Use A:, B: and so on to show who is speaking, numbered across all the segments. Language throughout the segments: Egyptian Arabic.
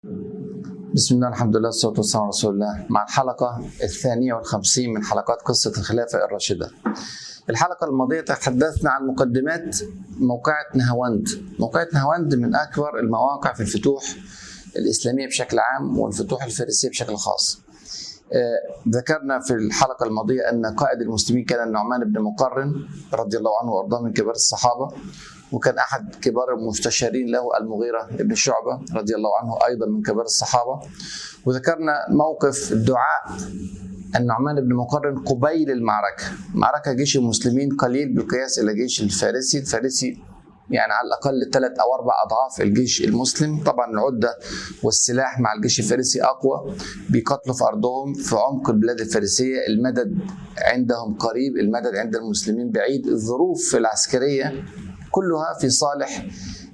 A: بسم الله الحمد لله والصلاة والسلام على رسول الله مع الحلقة الثانية والخمسين من حلقات قصة الخلافة الراشدة الحلقة الماضية تحدثنا عن مقدمات موقعة نهاوند موقعة نهاوند من أكبر المواقع في الفتوح الإسلامية بشكل عام والفتوح الفارسية بشكل خاص آه، ذكرنا في الحلقة الماضية أن قائد المسلمين كان النعمان بن مقرن رضي الله عنه وأرضاه من كبار الصحابة وكان أحد كبار المستشارين له المغيرة بن شعبة رضي الله عنه أيضا من كبار الصحابة وذكرنا موقف دعاء النعمان بن مقرن قبيل المعركة معركة جيش المسلمين قليل بالقياس إلى جيش الفارسي الفارسي يعني على الاقل ثلاث او اربع اضعاف الجيش المسلم طبعا العده والسلاح مع الجيش الفارسي اقوى بيقاتلوا في ارضهم في عمق البلاد الفارسيه المدد عندهم قريب المدد عند المسلمين بعيد الظروف العسكريه كلها في صالح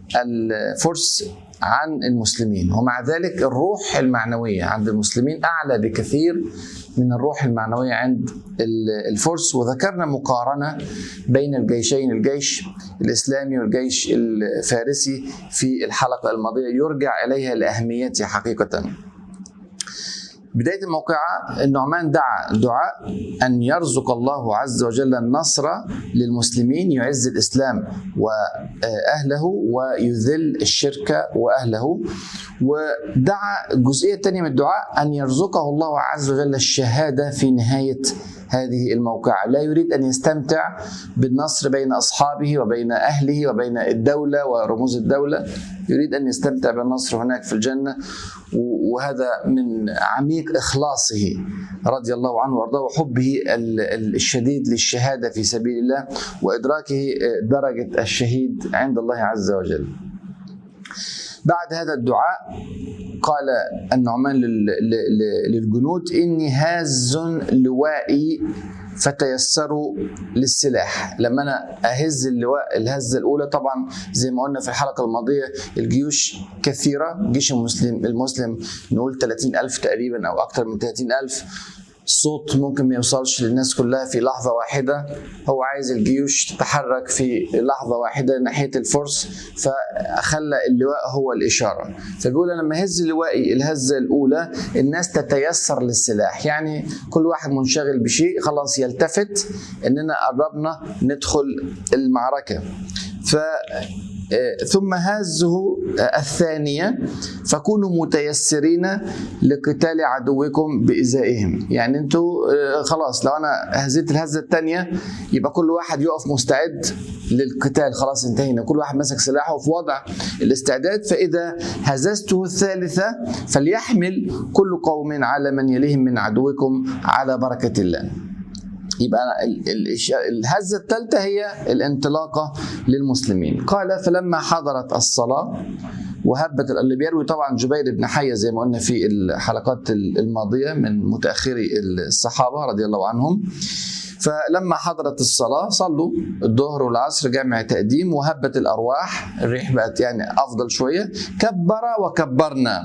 A: الفرس عن المسلمين ومع ذلك الروح المعنويه عند المسلمين اعلى بكثير من الروح المعنويه عند الفرس وذكرنا مقارنه بين الجيشين الجيش الاسلامي والجيش الفارسي في الحلقه الماضيه يرجع اليها لاهميتها حقيقه. بداية الموقعة النعمان دعا دعاء أن يرزق الله عز وجل النصر للمسلمين يعز الإسلام وأهله ويذل الشرك وأهله ودعا الجزئية الثانية من الدعاء أن يرزقه الله عز وجل الشهادة في نهاية هذه الموقعة لا يريد أن يستمتع بالنصر بين أصحابه وبين أهله وبين الدولة ورموز الدولة يريد أن يستمتع بالنصر هناك في الجنة وهذا من عميق إخلاصه رضي الله عنه وارضاه وحبه الشديد للشهادة في سبيل الله وإدراكه درجة الشهيد عند الله عز وجل بعد هذا الدعاء قال النعمان للجنود إني هاز لوائي فتيسروا للسلاح لما انا اهز اللواء الهزه الاولى طبعا زي ما قلنا في الحلقه الماضيه الجيوش كثيره جيش المسلم المسلم نقول 30000 تقريبا او اكثر من 30000 الصوت ممكن ما يوصلش للناس كلها في لحظة واحدة هو عايز الجيوش تتحرك في لحظة واحدة ناحية الفرس فخلى اللواء هو الإشارة فبيقول أنا لما هز لوائي الهزة الأولى الناس تتيسر للسلاح يعني كل واحد منشغل بشيء خلاص يلتفت إننا قربنا ندخل المعركة ف ثم هازه الثانية فكونوا متيسرين لقتال عدوكم بإزائهم يعني انتوا خلاص لو أنا هزيت الهزة الثانية يبقى كل واحد يقف مستعد للقتال خلاص انتهينا كل واحد مسك سلاحه في وضع الاستعداد فإذا هززته الثالثة فليحمل كل قوم على من يليهم من عدوكم على بركة الله يبقى الهزة الثالثة هي الانطلاقة للمسلمين قال فلما حضرت الصلاة وهبت اللي بيروي طبعا جبير بن حية زي ما قلنا في الحلقات الماضية من متأخري الصحابة رضي الله عنهم فلما حضرت الصلاة صلوا الظهر والعصر جمع تقديم وهبت الأرواح الريح بقت يعني أفضل شوية كبر وكبرنا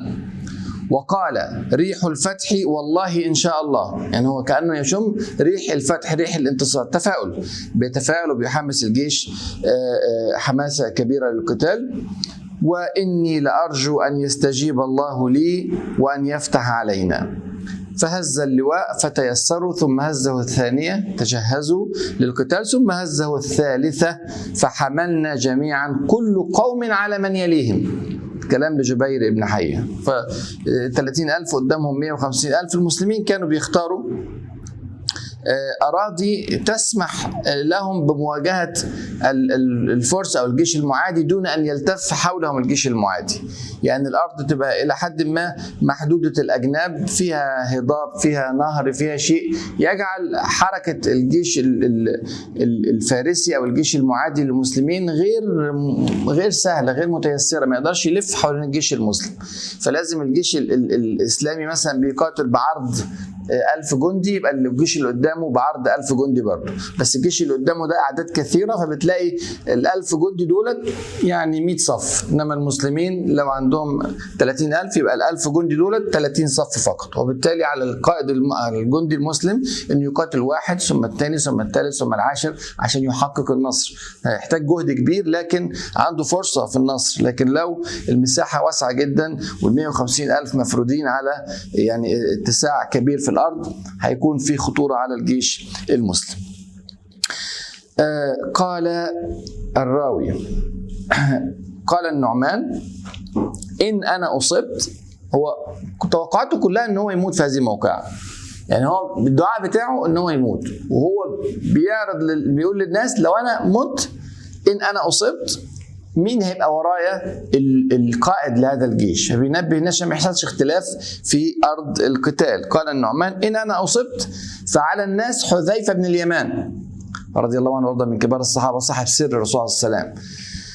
A: وقال ريح الفتح والله ان شاء الله يعني هو كانه يشم ريح الفتح ريح الانتصار تفاؤل بيتفاءل وبيحمس الجيش حماسه كبيره للقتال واني لارجو ان يستجيب الله لي وان يفتح علينا فهز اللواء فتيسروا ثم هزه الثانية تجهزوا للقتال ثم هزه الثالثة فحملنا جميعا كل قوم على من يليهم كلام لجبير بن حية ف 30000 قدامهم 150000 المسلمين كانوا بيختاروا أراضي تسمح لهم بمواجهة الفرس أو الجيش المعادي دون أن يلتف حولهم الجيش المعادي يعني الأرض تبقى إلى حد ما محدودة الأجناب فيها هضاب فيها نهر فيها شيء يجعل حركة الجيش الفارسي أو الجيش المعادي للمسلمين غير غير سهلة غير متيسرة ما يقدرش يلف حوالين الجيش المسلم فلازم الجيش الإسلامي مثلا بيقاتل بعرض 1000 جندي يبقى الجيش اللي قدامه بعرض 1000 جندي برضه بس الجيش اللي قدامه ده اعداد كثيره فبتلاقي ال 1000 جندي دولت يعني 100 صف انما المسلمين لو عندهم 30000 يبقى ال 1000 جندي دولت 30 صف فقط وبالتالي على القائد الم- على الجندي المسلم انه يقاتل واحد ثم الثاني ثم الثالث ثم العاشر عشان يحقق النصر هيحتاج جهد كبير لكن عنده فرصه في النصر لكن لو المساحه واسعه جدا وال 150 الف مفرودين على يعني اتساع كبير في الارض هيكون في خطوره على الجيش المسلم آه، قال الراوي قال النعمان ان انا اصبت هو توقعاته كلها ان هو يموت في هذه الموقعه يعني هو الدعاء بتاعه ان هو يموت وهو بيعرض لل... بيقول للناس لو انا مت ان انا اصبت مين هيبقى ورايا ال- القائد لهذا الجيش فبينبه الناس عشان ما يحصلش اختلاف في ارض القتال قال النعمان ان انا اصبت فعلى الناس حذيفه بن اليمان رضي الله عنه وارضى من كبار الصحابه صاحب سر الرسول صلى الله عليه وسلم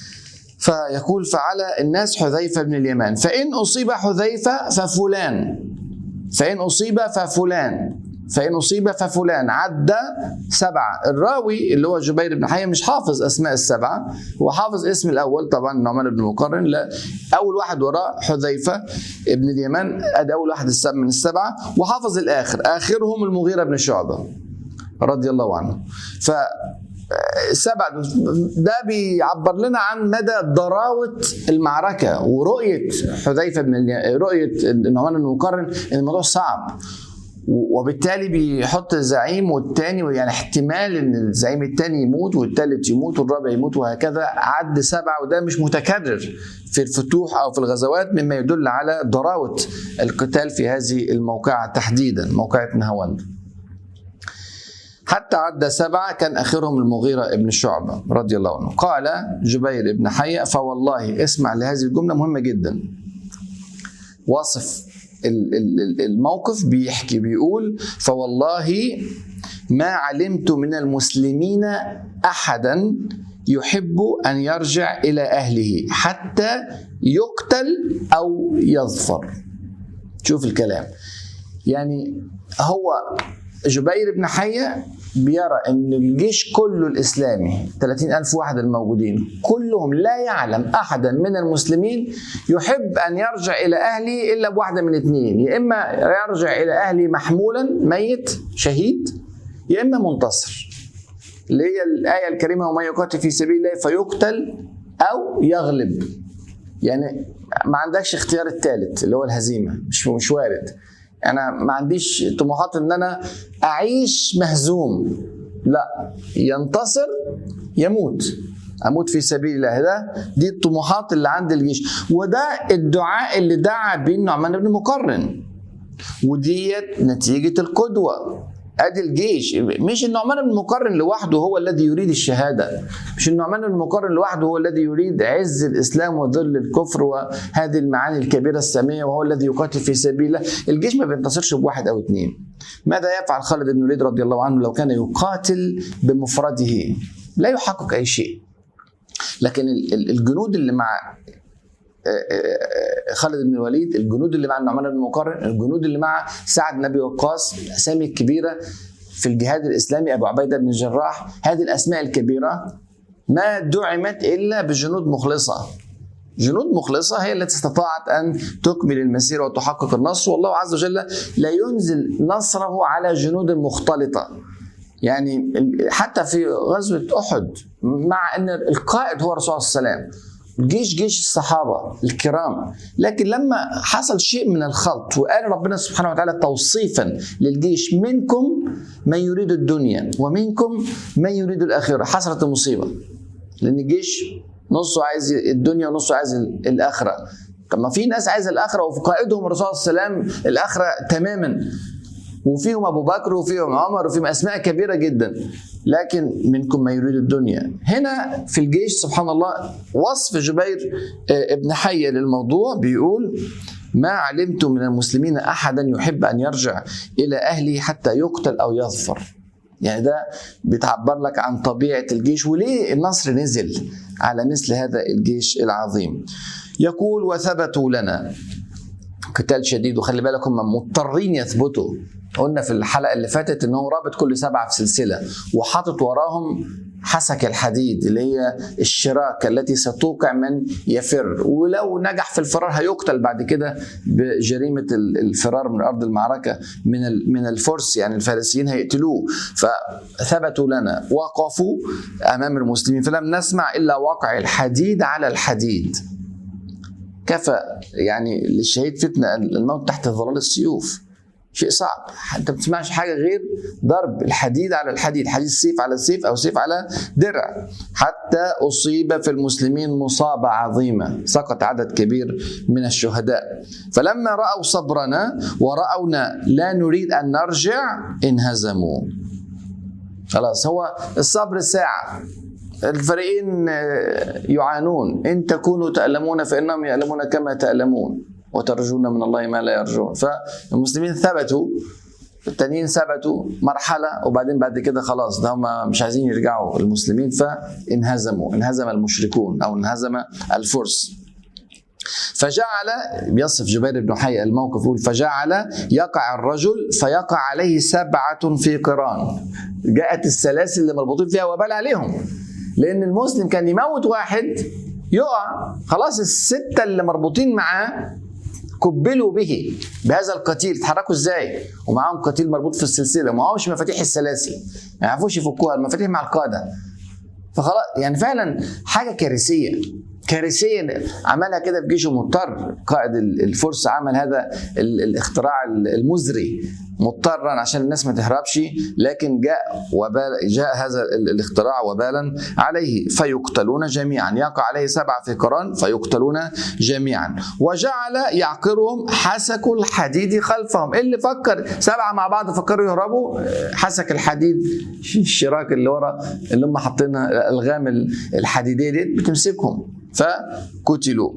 A: فيقول فعلى الناس حذيفه بن اليمان فان اصيب حذيفه ففلان فإن أصيب ففلان فإن أصيب ففلان عدى سبعة الراوي اللي هو جبير بن حية مش حافظ أسماء السبعة هو حافظ اسم الأول طبعا نعمان بن مقرن لا أول واحد وراه حذيفة ابن اليمان أدي أول واحد السبع من السبعة وحافظ الآخر آخرهم المغيرة بن شعبة رضي الله عنه ف سبع ده بيعبر لنا عن مدى ضراوة المعركة ورؤية حذيفة بن الي- رؤية النعمان بن مقرن ان الموضوع صعب و- وبالتالي بيحط الزعيم والتاني يعني احتمال ان الزعيم التاني يموت والتالت يموت والرابع يموت وهكذا عد سبعة وده مش متكرر في الفتوح او في الغزوات مما يدل على ضراوة القتال في هذه الموقعة تحديدا موقعة نهاوند حتى عد سبعة كان آخرهم المغيرة ابن شعبة رضي الله عنه قال جبير ابن حية فوالله اسمع لهذه الجملة مهمة جدا وصف ال- ال- ال- الموقف بيحكي بيقول فوالله ما علمت من المسلمين أحدا يحب أن يرجع إلى أهله حتى يقتل أو يظفر شوف الكلام يعني هو جبير بن حية بيرى ان الجيش كله الاسلامي 30 الف واحد الموجودين كلهم لا يعلم احدا من المسلمين يحب ان يرجع الى اهله الا بواحده من اثنين يا اما يرجع الى اهله محمولا ميت شهيد يا اما منتصر اللي هي الايه الكريمه ومن يقاتل في سبيل الله فيقتل او يغلب يعني ما عندكش اختيار الثالث اللي هو الهزيمه مش مش وارد انا ما عنديش طموحات ان انا اعيش مهزوم لا ينتصر يموت اموت في سبيل الله ده دي الطموحات اللي عند الجيش وده الدعاء اللي دعا به النعمان بن مقرن وديت نتيجه القدوه ادي الجيش مش النعمان بن مقرن لوحده هو الذي يريد الشهاده مش النعمان بن مقرن لوحده هو الذي يريد عز الاسلام وذل الكفر وهذه المعاني الكبيره الساميه وهو الذي يقاتل في سبيل الله الجيش ما بينتصرش بواحد او اثنين ماذا يفعل خالد بن الوليد رضي الله عنه لو كان يقاتل بمفرده لا يحقق اي شيء لكن ال- ال- الجنود اللي مع خالد بن الوليد الجنود اللي مع النعمان بن مقرن الجنود اللي مع سعد بن ابي وقاص الاسامي الكبيره في الجهاد الاسلامي ابو عبيده بن الجراح هذه الاسماء الكبيره ما دعمت الا بجنود مخلصه جنود مخلصة هي التي استطاعت أن تكمل المسيرة وتحقق النصر والله عز وجل لا ينزل نصره على جنود مختلطة يعني حتى في غزوة أحد مع أن القائد هو الرسول صلى الله عليه وسلم الجيش جيش الصحابة الكرام لكن لما حصل شيء من الخلط وقال ربنا سبحانه وتعالى توصيفا للجيش منكم من يريد الدنيا ومنكم من يريد الآخرة حصلت المصيبة لأن الجيش نصه عايز الدنيا ونصه عايز الآخرة طب ما في ناس عايزة الآخرة وفي قائدهم الرسول صلى الله عليه وسلم الآخرة تماما وفيهم ابو بكر وفيهم عمر وفيهم اسماء كبيره جدا لكن منكم من يريد الدنيا هنا في الجيش سبحان الله وصف جبير ابن حية للموضوع بيقول ما علمت من المسلمين احدا يحب ان يرجع الى اهله حتى يقتل او يظفر يعني ده بتعبر لك عن طبيعه الجيش وليه النصر نزل على مثل هذا الجيش العظيم يقول وثبتوا لنا قتال شديد وخلي بالك هم مضطرين يثبتوا قلنا في الحلقه اللي فاتت ان هو رابط كل سبعه في سلسله وحاطط وراهم حسك الحديد اللي هي الشراكه التي ستوقع من يفر ولو نجح في الفرار هيقتل بعد كده بجريمه الفرار من ارض المعركه من من الفرس يعني الفارسيين هيقتلوه فثبتوا لنا وقفوا امام المسلمين فلم نسمع الا وقع الحديد على الحديد كفى يعني للشهيد فتنه الموت تحت ظلال السيوف شيء صعب انت ما بتسمعش حاجه غير ضرب الحديد على الحديد حديد سيف على سيف او سيف على درع حتى اصيب في المسلمين مصابه عظيمه سقط عدد كبير من الشهداء فلما راوا صبرنا وراونا لا نريد ان نرجع انهزموا خلاص هو الصبر ساعه الفريقين يعانون ان تكونوا تألمون فانهم يألمون كما تألمون وترجون من الله ما لا يرجون فالمسلمين ثبتوا التانيين ثبتوا مرحلة وبعدين بعد كده خلاص ده هم مش عايزين يرجعوا المسلمين فانهزموا انهزم المشركون أو انهزم الفرس فجعل بيصف جبير بن حي الموقف يقول فجعل يقع الرجل فيقع عليه سبعة في قران جاءت السلاسل اللي مربوطين فيها وبال عليهم لأن المسلم كان يموت واحد يقع خلاص الستة اللي مربوطين معاه كبلوا به بهذا القتيل اتحركوا ازاي ومعاهم قتيل مربوط في السلسله ومعاهمش مفاتيح السلاسل ما يعرفوش يفكوها المفاتيح مع القاده فخلاص يعني فعلا حاجه كارثيه كارثيه عملها كده في جيشه مضطر قائد الفرس عمل هذا الاختراع المزري مضطرا عشان الناس ما تهربش لكن جاء وبال جاء هذا الاختراع وبالا عليه فيقتلون جميعا يقع عليه سبعه في قران فيقتلون جميعا وجعل يعقرهم حسك الحديد خلفهم اللي فكر سبعه مع بعض فكروا يهربوا حسك الحديد الشراك اللي ورا اللي هم حاطينها الالغام الحديديه دي بتمسكهم فقتلوا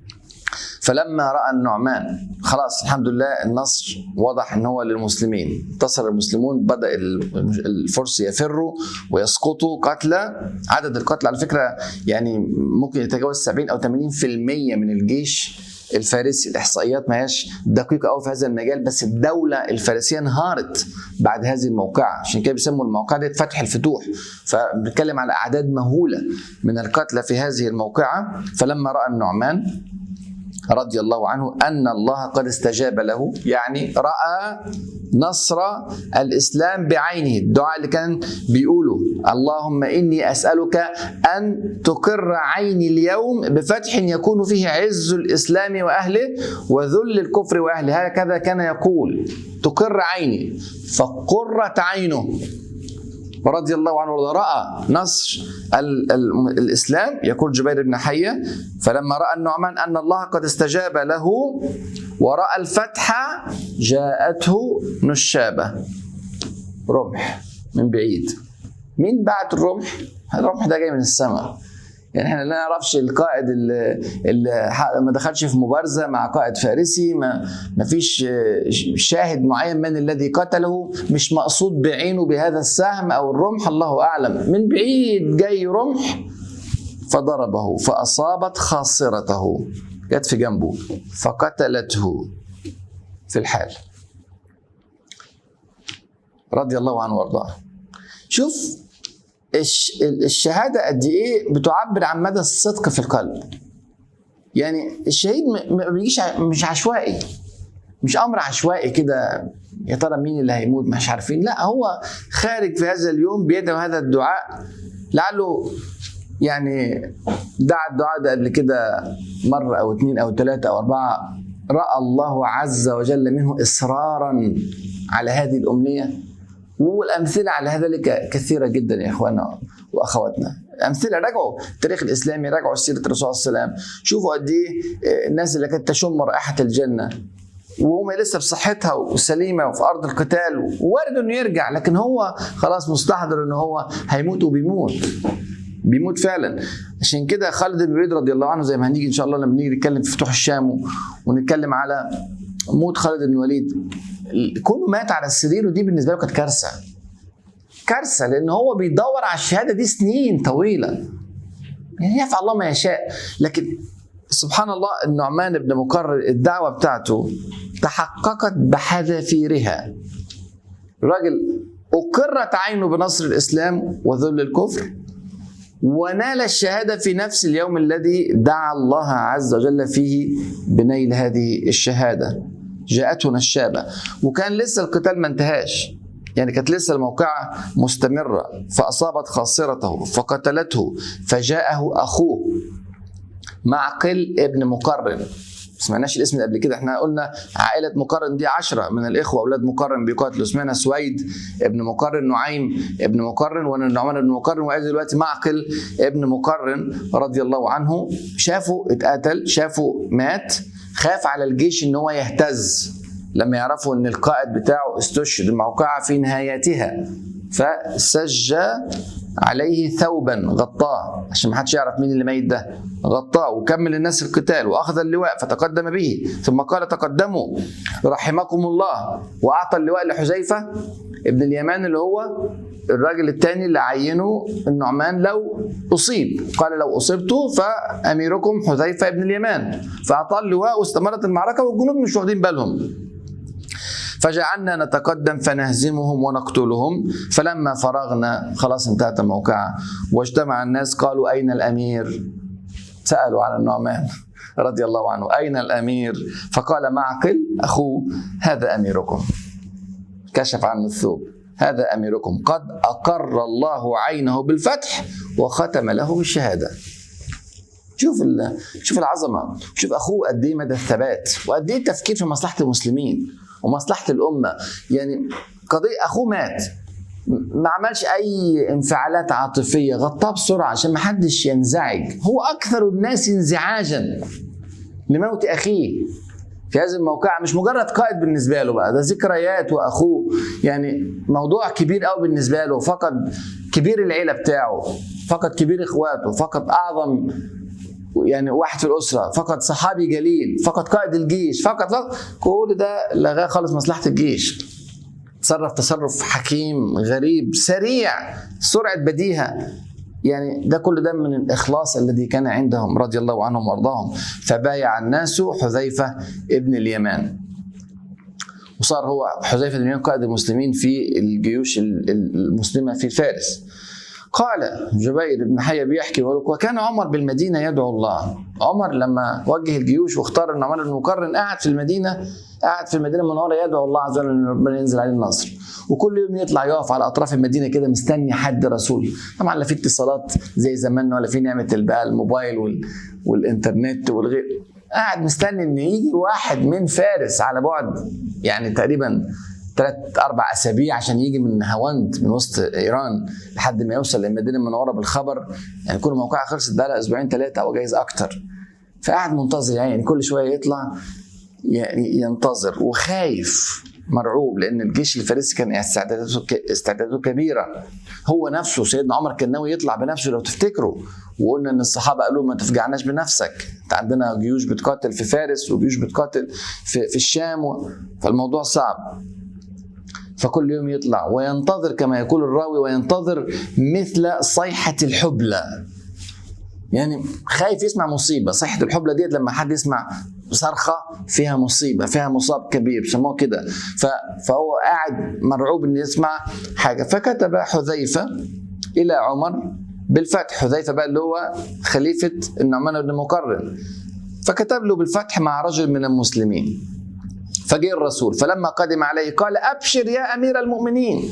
A: فلما راى النعمان خلاص الحمد لله النصر واضح ان هو للمسلمين انتصر المسلمون بدا الفرس يفروا ويسقطوا قتلى عدد القتلى على فكره يعني ممكن يتجاوز 70 او 80% من الجيش الفارسي الاحصائيات ما هياش دقيقه قوي في هذا المجال بس الدوله الفارسيه انهارت بعد هذه الموقعه عشان كده بيسموا الموقعه دي فتح الفتوح فبنتكلم على اعداد مهوله من القتلى في هذه الموقعه فلما راى النعمان رضي الله عنه ان الله قد استجاب له يعني راى نصر الاسلام بعينه الدعاء اللي كان بيقوله اللهم اني اسالك ان تقر عيني اليوم بفتح يكون فيه عز الاسلام واهله وذل الكفر واهله هكذا كان يقول تقر عيني فقرت عينه رضي الله عنه راى نصر ال ال الاسلام يقول جبير بن حيه فلما راى النعمان ان الله قد استجاب له وراى الفتح جاءته نشابه رمح من بعيد مين بعت الرمح؟ الرمح ده جاي من السماء يعني احنا لا نعرفش القائد اللي, اللي ما دخلش في مبارزه مع قائد فارسي ما ما فيش شاهد معين من الذي قتله مش مقصود بعينه بهذا السهم او الرمح الله اعلم من بعيد جاي رمح فضربه فاصابت خاصرته جت في جنبه فقتلته في الحال رضي الله عنه وارضاه شوف الشهاده قد ايه بتعبر عن مدى الصدق في القلب يعني الشهيد ما بيجيش مش عشوائي مش امر عشوائي كده يا ترى مين اللي هيموت مش عارفين لا هو خارج في هذا اليوم بيدعو هذا الدعاء لعله يعني دعا الدعاء ده قبل كده مرة أو اثنين أو ثلاثة أو أربعة رأى الله عز وجل منه إصرارا على هذه الأمنية والامثله على ذلك كثيره جدا يا اخواننا واخواتنا امثله راجعوا التاريخ الاسلامي راجعوا سيره الرسول صلى الله عليه وسلم شوفوا قد ايه الناس اللي كانت تشم رائحه الجنه وهم لسه بصحتها وسليمه وفي ارض القتال وارد انه يرجع لكن هو خلاص مستحضر ان هو هيموت وبيموت بيموت فعلا عشان كده خالد بن الوليد رضي الله عنه زي ما هنيجي ان شاء الله لما نيجي نتكلم في فتوح الشام ونتكلم على موت خالد بن الوليد كونه مات على السرير ودي بالنسبه له كانت كارثه كارثه لان هو بيدور على الشهاده دي سنين طويله يعني يفعل الله ما يشاء لكن سبحان الله النعمان بن مقرر الدعوه بتاعته تحققت بحذافيرها الراجل أقرت عينه بنصر الإسلام وذل الكفر ونال الشهادة في نفس اليوم الذي دعا الله عز وجل فيه بنيل هذه الشهادة جاءته نشابة وكان لسه القتال ما انتهاش يعني كانت لسه الموقعة مستمرة فأصابت خاصرته فقتلته فجاءه أخوه معقل ابن مقرن سمعناش الاسم اللي قبل كده احنا قلنا عائلة مقرن دي عشرة من الإخوة أولاد مقرن بيقاتلوا سمعنا سويد ابن مقرن نعيم ابن مقرن والنعمان ابن مقرن وقال دلوقتي معقل ابن مقرن رضي الله عنه شافوا اتقتل شافوا مات خاف على الجيش ان هو يهتز لما يعرفوا ان القائد بتاعه استشهد الموقعة في نهايتها فسج عليه ثوبا غطاه عشان ما حدش يعرف مين اللي ميت ده غطاه وكمل الناس القتال واخذ اللواء فتقدم به ثم قال تقدموا رحمكم الله واعطى اللواء لحذيفه ابن اليمان اللي هو الراجل الثاني اللي عينه النعمان لو اصيب قال لو اصبت فاميركم حذيفه ابن اليمان فاعطاه اللواء واستمرت المعركه والجنود مش واخدين بالهم فجعلنا نتقدم فنهزمهم ونقتلهم فلما فرغنا خلاص انتهت الموقعة واجتمع الناس قالوا أين الأمير سألوا عن النعمان رضي الله عنه أين الأمير فقال معقل أخوه هذا أميركم كشف عنه الثوب هذا أميركم قد أقر الله عينه بالفتح وختم له بالشهادة شوف شوف العظمه شوف اخوه قد ايه مدى الثبات وقد ايه التفكير في مصلحه المسلمين ومصلحه الامه يعني قضيه اخوه مات ما عملش اي انفعالات عاطفيه غطاه بسرعه عشان ما حدش ينزعج هو اكثر الناس انزعاجا لموت اخيه في هذه الموقعة مش مجرد قائد بالنسبة له بقى ده ذكريات وأخوه يعني موضوع كبير قوي بالنسبة له فقد كبير العيلة بتاعه فقد كبير إخواته فقد أعظم يعني واحد في الاسره فقد صحابي جليل فقد قائد الجيش فقد, فقد كل ده لغاه خالص مصلحه الجيش تصرف تصرف حكيم غريب سريع سرعه بديهه يعني ده كل ده من الاخلاص الذي كان عندهم رضي الله عنهم وارضاهم فبايع الناس حذيفه ابن اليمان وصار هو حذيفه بن اليمان قائد المسلمين في الجيوش المسلمه في فارس قال جبير بن حي بيحكي وكان عمر بالمدينه يدعو الله عمر لما وجه الجيوش واختار النعمان بن مقرن قاعد في المدينه قاعد في المدينه المنوره يدعو الله عز وجل ان ربنا ينزل عليه النصر وكل يوم يطلع يقف على اطراف المدينه كده مستني حد رسول طبعا لا في اتصالات زي زمان ولا في نعمه بقى الموبايل وال... والانترنت والغير قاعد مستني ان يجي واحد من فارس على بعد يعني تقريبا ثلاث اربع اسابيع عشان يجي من هاوند من وسط ايران لحد ما يوصل للمدينه المنوره بالخبر يعني كل موقعها خلصت بقى اسبوعين ثلاثه او جايز اكتر فقاعد منتظر يعني كل شويه يطلع يعني ينتظر وخايف مرعوب لان الجيش الفارسي كان استعداداته استعداداته كبيره هو نفسه سيدنا عمر كان ناوي يطلع بنفسه لو تفتكروا وقلنا ان الصحابه قالوا ما تفجعناش بنفسك انت عندنا جيوش بتقاتل في فارس وجيوش بتقاتل في, في الشام فالموضوع صعب فكل يوم يطلع وينتظر كما يقول الراوي وينتظر مثل صيحة الحبلى يعني خايف يسمع مصيبة صيحة الحبلى ديت لما حد يسمع صرخة فيها مصيبة فيها مصاب كبير بيسموه كده فهو قاعد مرعوب انه يسمع حاجة فكتب حذيفة إلى عمر بالفتح حذيفة بقى اللي هو خليفة النعمان بن مقرن فكتب له بالفتح مع رجل من المسلمين فجاء الرسول فلما قدم عليه قال ابشر يا امير المؤمنين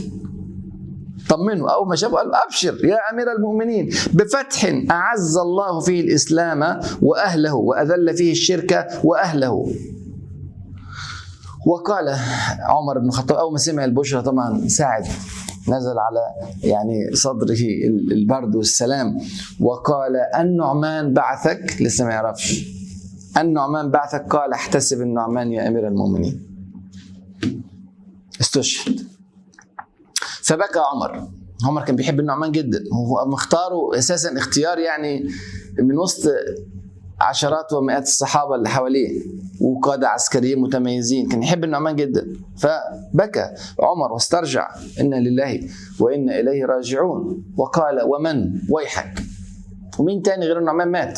A: طمنه اول ما شافه قال ابشر يا امير المؤمنين بفتح اعز الله فيه الاسلام واهله واذل فيه الشرك واهله وقال عمر بن الخطاب اول ما سمع البشرى طبعا ساعد نزل على يعني صدره البرد والسلام وقال النعمان بعثك لسه ما يعرفش النعمان بعثك قال احتسب النعمان يا امير المؤمنين استشهد فبكى عمر عمر كان بيحب النعمان جدا هو مختاره اساسا اختيار يعني من وسط عشرات ومئات الصحابه اللي حواليه وقاده عسكريين متميزين كان يحب النعمان جدا فبكى عمر واسترجع انا لله وانا اليه راجعون وقال ومن ويحك ومين تاني غير النعمان مات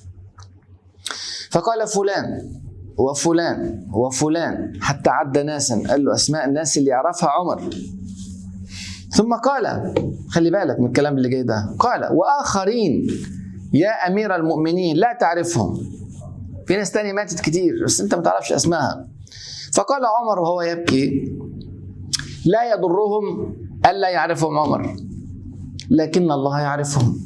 A: فقال فلان وفلان وفلان حتى عد ناسا قال له اسماء الناس اللي يعرفها عمر ثم قال خلي بالك من الكلام اللي جاي ده قال واخرين يا امير المؤمنين لا تعرفهم في ناس تانية ماتت كتير بس انت ما تعرفش اسمائها فقال عمر وهو يبكي لا يضرهم الا يعرفهم عمر لكن الله يعرفهم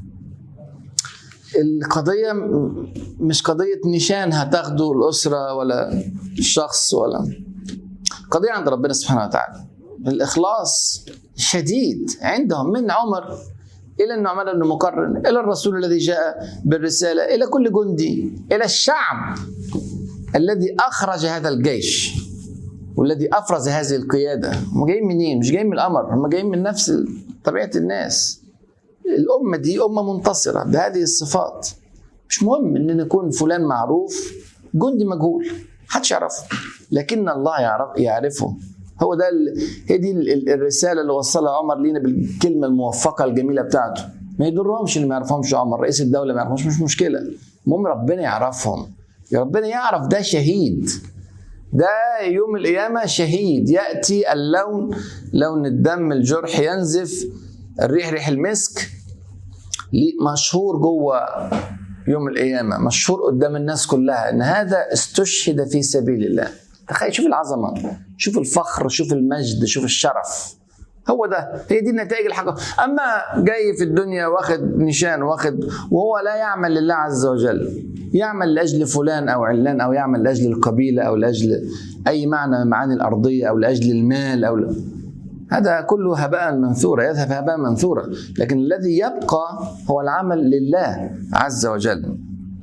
A: القضية مش قضية نشان هتاخده الأسرة ولا الشخص ولا قضية عند ربنا سبحانه وتعالى الإخلاص شديد عندهم من عمر إلى النعمان بن مقرن إلى الرسول الذي جاء بالرسالة إلى كل جندي إلى الشعب الذي أخرج هذا الجيش والذي أفرز هذه القيادة هم جايين منين؟ مش جايين من القمر هم جايين من نفس طبيعة الناس الأمة دي أمة منتصرة بهذه الصفات مش مهم إن نكون فلان معروف جندي مجهول محدش يعرفه لكن الله يعرف يعرفه هو ده ال... هي دي ال- الرساله اللي وصلها عمر لينا بالكلمه الموفقه الجميله بتاعته ما يضرهمش اللي ما يعرفهمش عمر رئيس الدوله ما يعرفهمش مش مشكله المهم ربنا يعرفهم يا ربنا يعرف ده شهيد ده يوم القيامة شهيد يأتي اللون لون الدم الجرح ينزف الريح ريح المسك ليه- مشهور جوه يوم القيامة مشهور قدام الناس كلها إن هذا استشهد في سبيل الله تخيل شوف العظمة شوف الفخر شوف المجد شوف الشرف هو ده هي دي النتائج الحقيقية أما جاي في الدنيا واخد نشان واخد وهو لا يعمل لله عز وجل يعمل لأجل فلان أو علان أو يعمل لأجل القبيلة أو لأجل أي معنى من المعاني الأرضية أو لأجل المال أو ل... هذا كله هباء منثورا يذهب هباء منثورا لكن الذي يبقى هو العمل لله عز وجل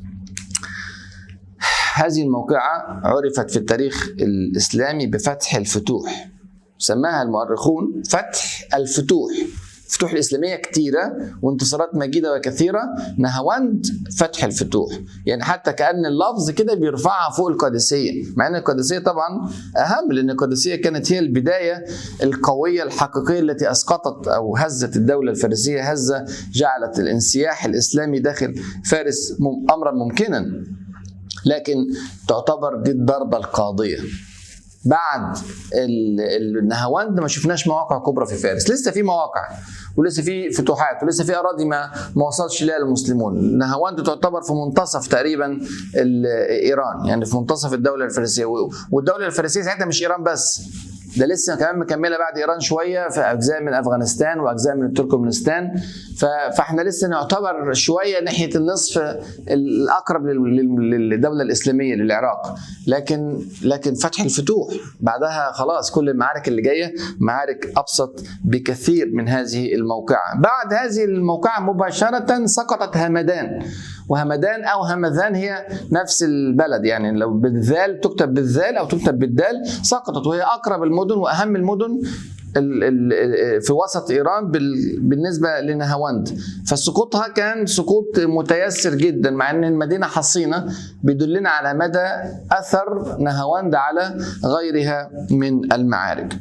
A: هذه الموقعة عرفت في التاريخ الإسلامي بفتح الفتوح سماها المؤرخون فتح الفتوح الفتوح الإسلامية كثيرة وانتصارات مجيدة وكثيرة نهاوند فتح الفتوح يعني حتى كأن اللفظ كده بيرفعها فوق القادسية مع أن القادسية طبعا أهم لأن القادسية كانت هي البداية القوية الحقيقية التي أسقطت أو هزت الدولة الفارسية هزة جعلت الانسياح الإسلامي داخل فارس مم- أمرا ممكنا لكن تعتبر دي الضربة القاضية بعد ال- ال- النهاوند ما شفناش مواقع كبرى في فارس لسه في مواقع ولسه في فتوحات ولسه في اراضي ما ما وصلش لها المسلمون نهاوند تعتبر في منتصف تقريبا ال- ايران يعني في منتصف الدوله الفارسيه و- والدوله الفارسيه ساعتها مش ايران بس ده لسه كمان مكمله بعد ايران شويه في اجزاء من افغانستان واجزاء من تركمانستان ف- فاحنا لسه نعتبر شويه ناحيه النصف الاقرب لل- لل- للدوله الاسلاميه للعراق لكن لكن فتح الفتوح بعدها خلاص كل المعارك اللي جايه معارك ابسط بكثير من هذه الموقعه بعد هذه الموقعه مباشره سقطت همدان وهمدان او همذان هي نفس البلد يعني لو بالذال تكتب بالذال او تكتب بالدال سقطت وهي اقرب المدن واهم المدن ال- ال- في وسط ايران بال- بالنسبه لنهاوند فسقوطها كان سقوط متيسر جدا مع ان المدينه حصينه بيدلنا على مدى اثر نهاوند على غيرها من المعارك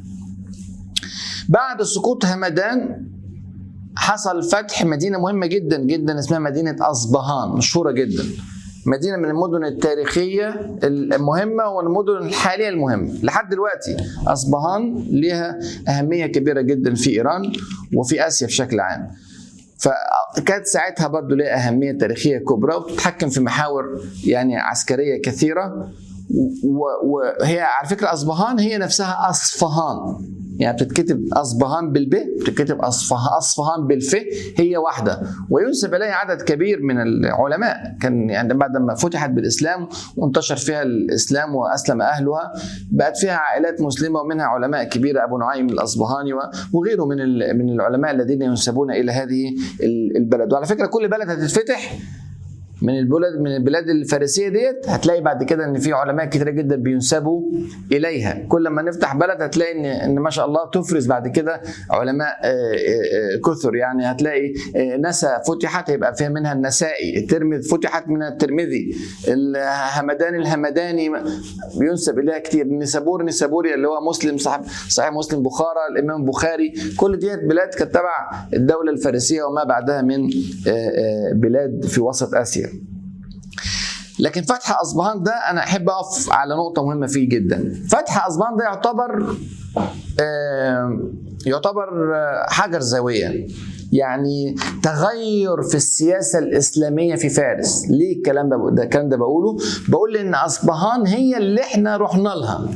A: بعد سقوط همدان حصل فتح مدينه مهمه جدا جدا اسمها مدينه اصبهان مشهوره جدا مدينه من المدن التاريخيه المهمه والمدن الحاليه المهمه لحد دلوقتي اصبهان لها اهميه كبيره جدا في ايران وفي اسيا بشكل عام فكانت ساعتها برضو لها اهميه تاريخيه كبرى وتتحكم في محاور يعني عسكريه كثيره و- وهي على فكره اصبهان هي نفسها اصفهان يعني بتتكتب اصبهان بالب بتتكتب اصفهان اصفهان بالف هي واحده وينسب اليها عدد كبير من العلماء كان يعني بعد ما فتحت بالاسلام وانتشر فيها الاسلام واسلم اهلها بقت فيها عائلات مسلمه ومنها علماء كبيره ابو نعيم الاصبهاني و- وغيره من ال- من العلماء الذين ينسبون الى هذه ال- البلد وعلى فكره كل بلد هتتفتح من البلاد من البلاد الفارسيه ديت هتلاقي بعد كده ان في علماء كتير جدا بينسبوا اليها كل ما نفتح بلد هتلاقي ان ان ما شاء الله تفرز بعد كده علماء آه، آه، آه، كثر يعني هتلاقي آه، نسا فتحت هيبقى فيها منها النسائي الترمذ فتحت من الترمذي الهمداني الهمداني بينسب اليها كتير نسابور نسابوري اللي هو مسلم صاحب صحيح مسلم بخارى الامام البخاري كل ديت بلاد كانت تبع الدوله الفارسيه وما بعدها من آه، آه، بلاد في وسط اسيا لكن فتح اصبهان ده انا احب اقف على نقطه مهمه فيه جدا فتح اصبهان ده يعتبر آه، يعتبر آه، حجر زاويه يعني تغير في السياسه الاسلاميه في فارس ليه الكلام ده ده الكلام ده بقوله بقول ان اصبهان هي اللي احنا رحنا لها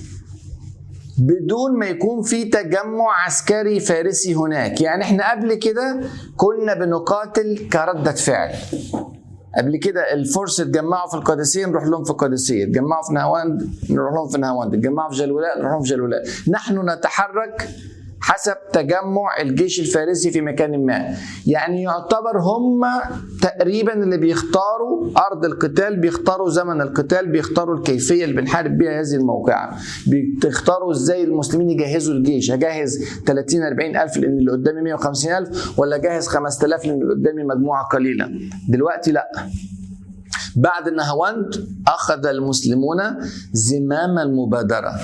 A: بدون ما يكون في تجمع عسكري فارسي هناك يعني احنا قبل كده كنا بنقاتل كردة فعل قبل كده الفرس اتجمعوا في القادسيه نروح لهم في القادسيه، اتجمعوا في نهاوند نروح لهم في نهاوند، اتجمعوا في جلولاء نروح لهم في جلولاء، نحن نتحرك حسب تجمع الجيش الفارسي في مكان ما يعني يعتبر هم تقريبا اللي بيختاروا ارض القتال بيختاروا زمن القتال بيختاروا الكيفيه اللي بنحارب بيها هذه الموقعه بيختاروا ازاي المسلمين يجهزوا الجيش هجهز 30 40 الف لان اللي قدامي 150 الف ولا جهز 5000 لان اللي قدامي مجموعه قليله دلوقتي لا بعد النهاوند اخذ المسلمون زمام المبادره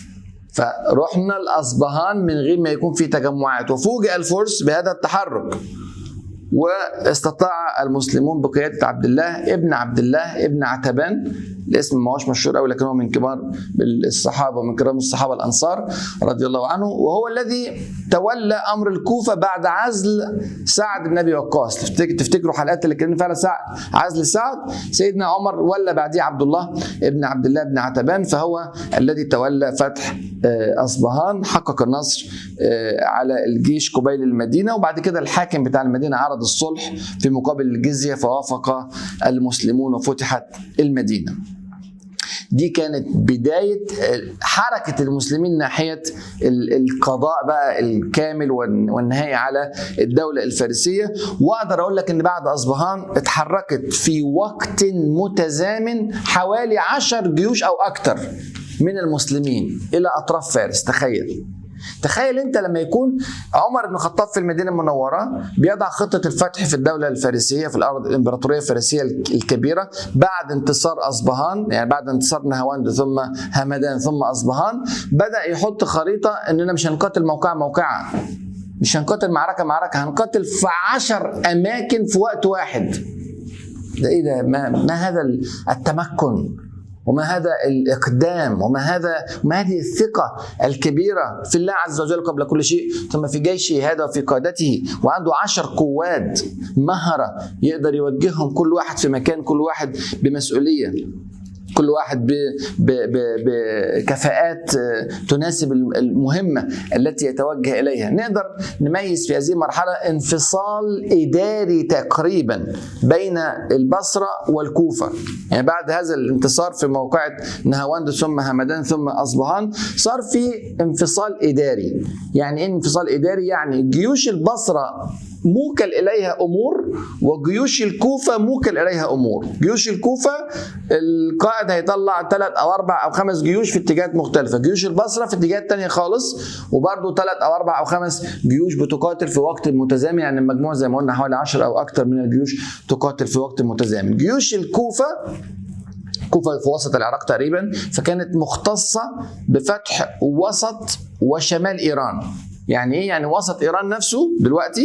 A: فرحنا الاصبهان من غير ما يكون في تجمعات وفوجئ الفرس بهذا التحرك واستطاع المسلمون بقياده عبد الله ابن عبد الله ابن عتبان الاسم ما هوش مشهور قوي لكن هو من كبار الصحابه ومن كرام الصحابه الانصار رضي الله عنه وهو الذي تولى امر الكوفه بعد عزل سعد بن ابي وقاص تفتكروا حلقات اللي كان فيها سعد عزل سعد سيدنا عمر ولى بعديه عبد الله ابن عبد الله بن عتبان فهو الذي تولى فتح اصبهان حقق النصر على الجيش قبيل المدينه وبعد كده الحاكم بتاع المدينه عرض الصلح في مقابل الجزيه فوافق المسلمون وفتحت المدينه دي كانت بداية حركة المسلمين ناحية القضاء بقى الكامل والنهاية على الدولة الفارسية وأقدر أقول لك إن بعد أصبهان اتحركت في وقت متزامن حوالي عشر جيوش أو أكثر من المسلمين إلى أطراف فارس تخيل تخيل انت لما يكون عمر بن الخطاب في المدينه المنوره بيضع خطه الفتح في الدوله الفارسيه في الارض الامبراطوريه الفارسيه الكبيره بعد انتصار اصبهان يعني بعد انتصار نهاوند ثم همدان ثم اصبهان بدا يحط خريطه اننا مش هنقاتل موقعه موقعه مش هنقاتل معركه معركه هنقاتل في عشر اماكن في وقت واحد ده ايه ده ما, ما هذا التمكن وما هذا الإقدام وما هذا ما هذه الثقة الكبيرة في الله عز وجل قبل كل شيء ثم في جيشه هذا وفي قادته وعنده عشر قوات مهرة يقدر يوجههم كل واحد في مكان كل واحد بمسؤولية كل واحد بكفاءات تناسب المهمة التي يتوجه إليها نقدر نميز في هذه المرحلة انفصال إداري تقريبا بين البصرة والكوفة يعني بعد هذا الانتصار في موقعة نهاوند ثم همدان ثم أصبهان صار في انفصال إداري يعني إيه انفصال إداري يعني جيوش البصرة موكل إليها أمور وجيوش الكوفة موكل إليها أمور جيوش الكوفة القائد هيطلع ثلاث أو أربع أو خمس جيوش في اتجاهات مختلفة جيوش البصرة في اتجاهات تانية خالص وبرضه ثلاث أو أربع أو خمس جيوش بتقاتل في وقت متزامن يعني المجموع زي ما قلنا حوالي 10 أو أكثر من الجيوش تقاتل في وقت متزامن جيوش الكوفة كوفة في وسط العراق تقريبا فكانت مختصة بفتح وسط وشمال إيران يعني ايه يعني وسط ايران نفسه دلوقتي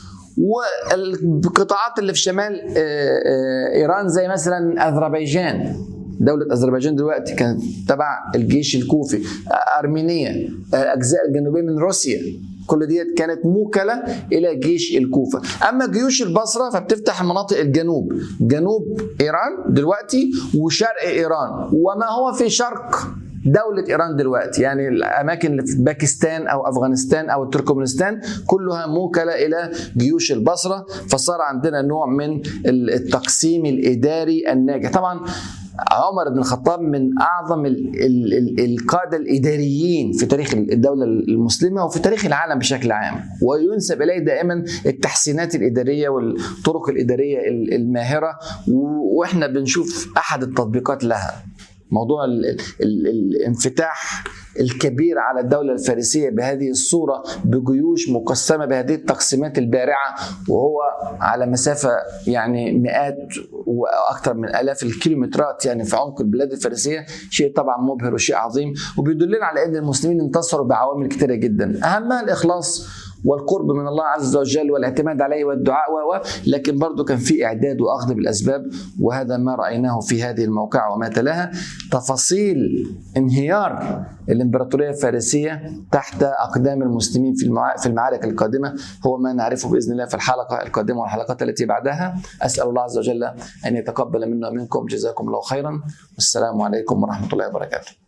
A: والقطاعات اللي في شمال ايران زي مثلا اذربيجان دولة أذربيجان دلوقتي كانت تبع الجيش الكوفي أرمينيا الأجزاء الجنوبية من روسيا كل ديت كانت موكلة إلى جيش الكوفة أما جيوش البصرة فبتفتح مناطق الجنوب جنوب إيران دلوقتي وشرق إيران وما هو في شرق دولة إيران دلوقتي يعني الأماكن اللي في باكستان أو أفغانستان أو تركمانستان كلها موكلة إلى جيوش البصرة فصار عندنا نوع من التقسيم الإداري الناجح طبعا عمر بن الخطاب من اعظم ال ال ال القاده الاداريين في تاريخ الدوله المسلمه وفي تاريخ العالم بشكل عام وينسب اليه دائما التحسينات الاداريه والطرق الاداريه الماهره واحنا بنشوف احد التطبيقات لها موضوع ال ال الانفتاح الكبير على الدولة الفارسية بهذه الصورة بجيوش مقسمة بهذه التقسيمات البارعة وهو على مسافة يعني مئات وأكثر من آلاف الكيلومترات يعني في عمق البلاد الفارسية شيء طبعا مبهر وشيء عظيم وبيدلنا على أن المسلمين انتصروا بعوامل كثيرة جدا أهمها الإخلاص والقرب من الله عز وجل والاعتماد عليه والدعاء و لكن برضه كان في اعداد واخذ بالاسباب وهذا ما رايناه في هذه الموقعه وما تلاها تفاصيل انهيار الامبراطوريه الفارسيه تحت اقدام المسلمين في في المعارك القادمه هو ما نعرفه باذن الله في الحلقه القادمه والحلقات التي بعدها اسال الله عز وجل ان يتقبل منا ومنكم جزاكم الله خيرا والسلام عليكم ورحمه الله وبركاته